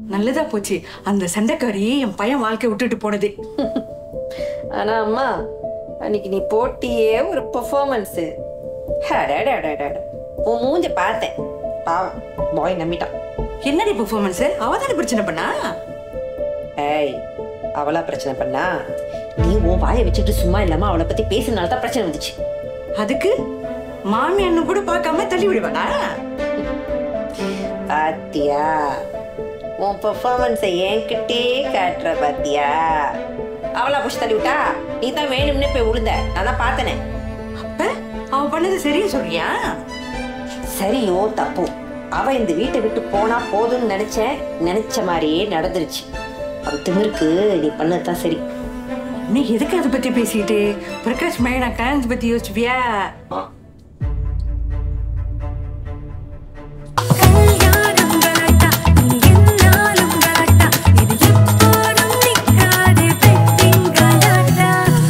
நல்லதா போச்சு அந்த சண்டைக்காரி என் பையன் வாழ்க்கை விட்டுட்டு போனது ஆனா அம்மா அன்னைக்கு நீ போட்டியே ஒரு பெர்ஃபார்மன்ஸ் உன் மூஞ்ச பார்த்தேன் பாவம் பாய் நம்பிட்டான் என்னடி பெர்ஃபார்மன்ஸ் அவ தானே பிரச்சனை பண்ணா ஏய் அவளா பிரச்சனை பண்ணா நீ உன் வாயை வச்சுட்டு சும்மா இல்லாம அவளை பத்தி பேசினால தான் பிரச்சனை வந்துச்சு அதுக்கு மாமியான்னு கூட பார்க்காம தள்ளி விடுவானா பாத்தியா உன் பெர்ஃபார்மன்ஸை என்கிட்டே காட்டுற பாத்தியா அவளா புஷ் தள்ளி விட்டா நீ தான் வேணும்னே போய் விழுந்த நான் தான் பார்த்தனே அப்ப அவ பண்ணது சரியா சொல்றியா சரியோ தப்போ அவ இந்த வீட்டை விட்டு போனா போதும்னு நினைச்சேன் நினைச்ச மாதிரியே நடந்துருச்சு அவ திமிருக்கு நீ பண்ணதுதான் சரி நீ எதுக்கு அதை பத்தி பேசிட்டு பிரகாஷ் மேனா கல்யாணத்தை பத்தி யோசிப்பியா ஆ,